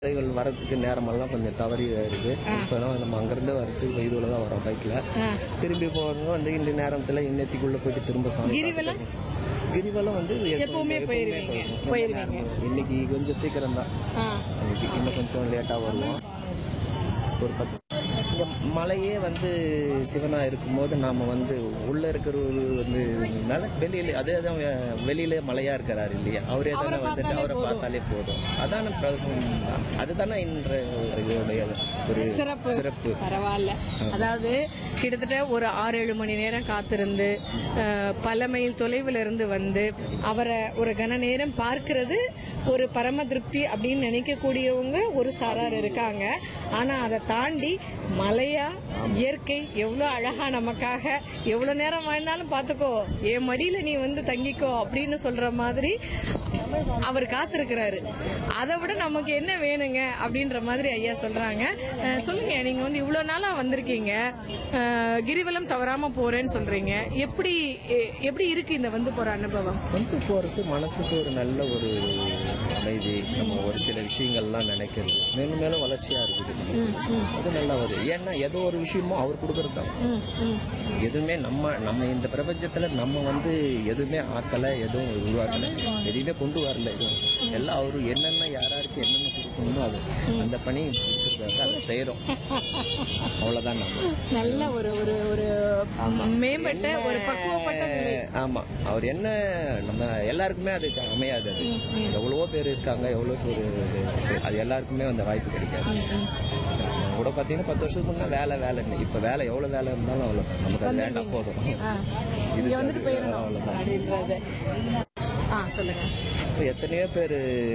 குழந்தைகள் வரதுக்கு நேரமெல்லாம் கொஞ்சம் தவறி இருக்கு இப்போலாம் நம்ம அங்கிருந்து வரதுக்கு இதுல தான் வரோம் பைக்ல திரும்பி போகணும் வந்து இந்த நேரத்துல இன்னத்துக்குள்ள போயிட்டு திரும்ப சாமி கிரிவலம்? பார்த்துட்டு. கிரிவலம் வந்து எப்பவுமே போயிருவீங்க. போயிருவோம். போயிருவீங்க. இன்னைக்கு கொஞ்சம் சீக்கிரம் தான் ஆ. இன்னைக்கு இன்னும் கொஞ்சம் லேட்டா வருவோம் ஒரு பத்து இங்க மலையே வந்து சிவனா இருக்கும்போது நாம வந்து உள்ள இருக்கிறவர் வந்து மேல வெளியில அதே தான் வெ- வெளியில மலையா இருக்கிறாரு இல்லையா அவரே தானே வந்துட்டு அவரை பார்த்தாலே போதும் அதான பிரபம் தான். அதுதானே இன்ற இதோடைய ஒரு சிறப்பு சிறப்பு பரவாயில்ல அதாவது கிட்டத்தட்ட ஒரு ஆறு ஏழு மணி நேரம் காத்திருந்து அஹ், பல மைல் தொலைவில் இருந்து வந்து அவரை ஒரு கன நேரம் பார்க்கிறது ஒரு பரம திருப்தி அப்படின்னு நினைக்கக்கூடியவங்க ஒரு சாரார் இருக்காங்க ஆனா அதை தாண்டி மலையா இயற்கை எவ்வளவு அழகா நமக்காக எவ்வளவு நேரம் வாழ்ந்தாலும் பாத்துக்கோ என் மடியில நீ வந்து தங்கிக்கோ அப்படின்னு சொல்ற மாதிரி அவர் காத்திருக்கிறாரு அதை விட நமக்கு என்ன வேணுங்க அப்படின்ற மாதிரி ஐயா சொல்றாங்க அஹ் சொல்லுங்க நீங்க வந்து இவ்வளவு நாளா வந்திருக்கீங்க அஹ் கிரிவலம் தவறாம போறேன்னு சொல்றீங்க எப்படி எ- எப்படி இருக்கு இந்த வந்து போற அனுபவம் வந்து போறது மனசுக்கு ஒரு நல்ல ஒரு அமைதி நம்ம ஒரு சில விஷயங்கள்லாம் நினைக்கிறது மேலும் மேலும் வளர்ச்சியா இருக்குது நமக்கு. அது நல்லா வருது ஏன்னா ஏதோ ஒரு விஷயமும் அவர் கொடுக்கறது தான் ம், ம். எதுவுமே நம்ம நம்ம இந்த பிரபஞ்சத்துல நம்ம வந்து எதுவுமே ஆக்கல எதுவும் உருவாக்கல எதையுமே கொண்டு வரல எதுவும் எல்லாம் அவரு என்னென்ன யாராருக்கு என்னென்ன கொடுக்கணுமோ அது அந்த பணி கொடுத்துருக்காரு அதை செய்யறோம் அவ்வளவுதான் நம்ம நல்ல ஒரு ஒரு ஒரு மேம்பட்ட ஒரு பக்குவப்பட்ட நிலை. ஆமா அவர் என்ன நம்ம எல்லாருக்குமே அது அமையாது அது எவ்வளவோ பேர் இருக்காங்க எவ்வளவு பேர் இது- அது எல்லாருக்குமே அந்த வாய்ப்பு கிடைக்காது நான் கூட பாத்தீங்கன்னா பத்து வருஷத்துக்கு முன்ன வேலை வேலைன்னு இப்ப வேலை எவ்வளவு வேலை இருந்தாலும் அவ்வளவு நமக்கு அது வேண்டாம் போதும் ஆ. இது இங்க வந்துட்டு போயிடணும் அவ்வளவுதான் அப்படின்றது ஆ சொல்லுங்க இப்போ எத்தனையோ பேர்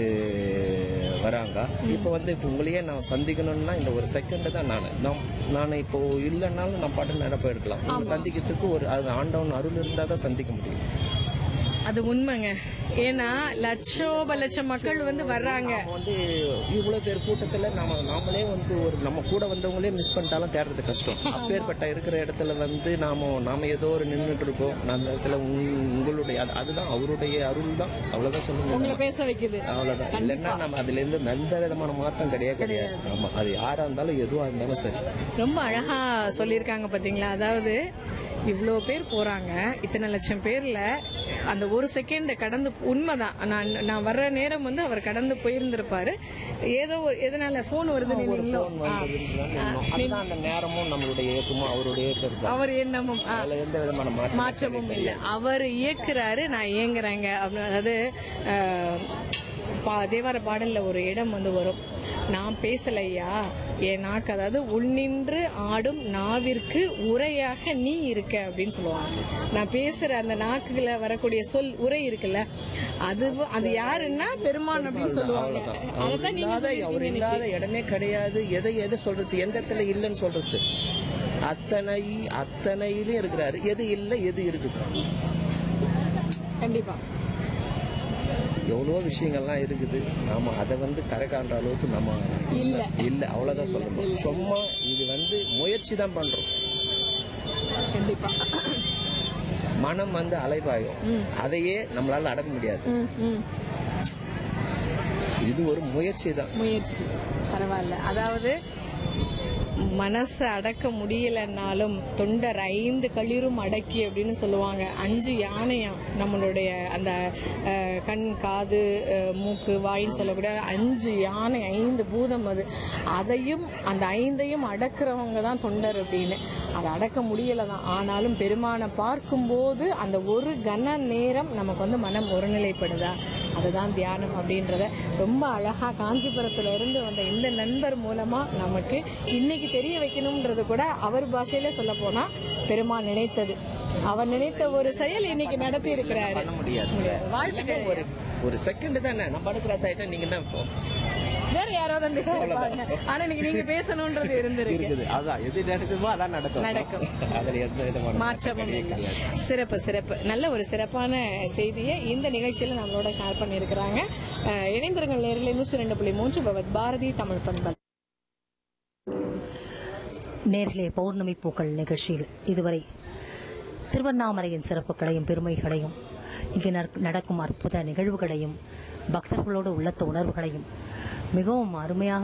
வராங்க இப்போ வந்து இப்போ உங்களையே நான் சந்திக்கணும்னா இந்த ஒரு செகண்ட் தான் நான் நான் நான் இப்போ இல்லைன்னாலும் நான் பாட்டு நேரம் போயிருக்கலாம் உங்களை சந்திக்கிறதுக்கு ஒரு அது ஆண்டவன் அருள் இருந்தால் தான் சந்திக்க முடியும் அது உண்மைங்க ஏன்னா லட்சோப லட்சம் மக்கள் வந்து வர்றாங்க நம்ம வந்து இவ்வளவு பேர் கூட்டத்துல நாம நாமளே வந்து ஒரு நம்ம கூட வந்தவங்களே மிஸ் பண்ணிட்டாலும் தேடுறது கஷ்டம் அப்பேற்பட்ட இருக்கிற இடத்துல வந்து நாம நாம ஏதோ ஒரு நின்றுட்டு இருக்கோம் நான் அந்த இடத்துல உங்க- உங்களுடைய அது- அதுதான் அவருடைய அருள் தான் அவ்வளவுதான் சொல்ல முடியும் உங்களை பேச வைக்குது அவ்வளவுதான் இல்லைன்னா நம்ம அதுல இருந்து எந்த விதமான மாற்றம் கிடையாது கிடையாது ஆமா அது யாரா இருந்தாலும் எதுவா இருந்தாலும் சரி ரொம்ப அழகா சொல்லியிருக்காங்க பாத்தீங்களா அதாவது இவ்வளோ பேர் போறாங்க இத்தனை லட்சம் பேர்ல அந்த ஒரு செகண்ட் கடந்து உண்மைதான் நான் நான் வர்ற நேரம் வந்து அவர் கடந்து போயிருந்திருப்பாரு ஏதோ ஒரு எதனால போன் வருது நின்னீங்களோ போன் வந்ததுன்னு அதுதான் அந்த நேரமும் நம்மளுடைய இயக்கமும் அவருடைய இயக்கம் தான் அவர் என்னமும் ஆ, அதுல எந்த விதமான மாற்றம் மாற்றமும் இல்லை அவர் இயக்குறாரு நான் இயங்குறேங்க அப்படின்னு அதாவது அஹ், பா- தேவார பாடல்ல ஒரு இடம் வந்து வரும் நான் பேசலையா என் நாக்கு அதாவது உள்நின்று ஆடும் நாவிற்கு உரையாக நீ இருக்க அப்படின்னு சொல்லுவாங்க நான் பேசுற அந்த நாக்குல வரக்கூடிய சொல் உரை இருக்குல்ல அது அது யாருன்னா பெருமான் அப்படின்னு சொல்லுவாங்க அவர் அதைத்தான் நீங்க இல்லாத அவர் சொல்லியிருக்கீங்க இல்லாத இடமே கிடையாது எதை எதை சொல்றது எந்த இடத்துல இல்லைன்னு சொல்றது அத்தனை அத்தனையிலும் இருக்கிறாரு எது இல்லை எது இருக்குது கண்டிப்பா எவ்வளவோ விஷயங்கள்லாம் இருக்குது நாம அதை வந்து கரை காண்ற அளவுக்கு நம்ம இல்ல. இல்ல அவ்வளவுதான் சொல்லணும் சும்மா இது வந்து முயற்சி தான் பண்றோம் கண்டிப்பா மனம் வந்து அலைபாயும் அதையே நம்மளால அடக்க முடியாது ம் ம் இது ஒரு முயற்சி தான் முயற்சி பரவாயில்ல அதாவது மனசை அடக்க முடியலன்னாலும் தொண்டர் ஐந்து களிரும் அடக்கி அப்படின்னு சொல்லுவாங்க அஞ்சு யானையாம் நம்மளுடைய அந்த அஹ், கண் காது அஹ், மூக்கு வாயின்னு சொல்லக்கூடிய அஞ்சு யானை ஐந்து பூதம் அது அதையும் அந்த ஐந்தையும் அடக்கிறவங்க தான் தொண்டர் அப்படின்னு அதை அடக்க முடியல தான் ஆனாலும் பெருமானை பார்க்கும்போது அந்த ஒரு கன நேரம் நமக்கு வந்து மனம் ஒருநிலைப்படுதா அதுதான் தியானம் அப்படின்றத ரொம்ப அழகா காஞ்சிபுரத்துல இருந்து வந்த இந்த நண்பர் மூலமா நமக்கு இன்னைக்கு தெரிய வைக்கணும்ன்றது கூட அவர் பாஷையில சொல்ல போனா பெருமான் நினைத்தது அவர் நினைத்த ஒரு செயல் இன்னைக்கு நடத்தி இருக்கிறாரு பண்ண முடியாது வாழ்த்துக்கள் ஒரு ஒரு செகண்ட் தானே நம்ம அடுக்கிற ஆயிட்டா நீங்க என்ன இப்போ? வேற யாராவது வந்து இருப்பாங்க. ஆனா இன்னைக்கு நீங்க பேசணும்ன்றது இருந்திருக்கு இருக்குது அதான் எது நடக்குமோ அதான் நடக்கும் நடக்கும். அதுல எந்த விதமான மாற்றமும் இல்லை சிறப்பு சிறப்பு நல்ல ஒரு சிறப்பான செய்தியை இந்த நிகழ்ச்சியில நம்மளோட ஷேர் பண்ணியிருக்கிறாங்க அஹ், இணைந்திருங்கள் நேரில் நூற்றி ரெண்டு புள்ளி மூன்று பவத் பாரதி தமிழ் பண்பல் நேர்களே பௌர்ணமி பூக்கள் நிகழ்ச்சியில் இதுவரை திருவண்ணாமலையின் சிறப்புகளையும் பெருமைகளையும் இங்கு நட- நடக்கும் அற்புத நிகழ்வுகளையும் பக்தர்களோடு உள்ளத்த உணர்வுகளையும் மிகவும் அருமையாக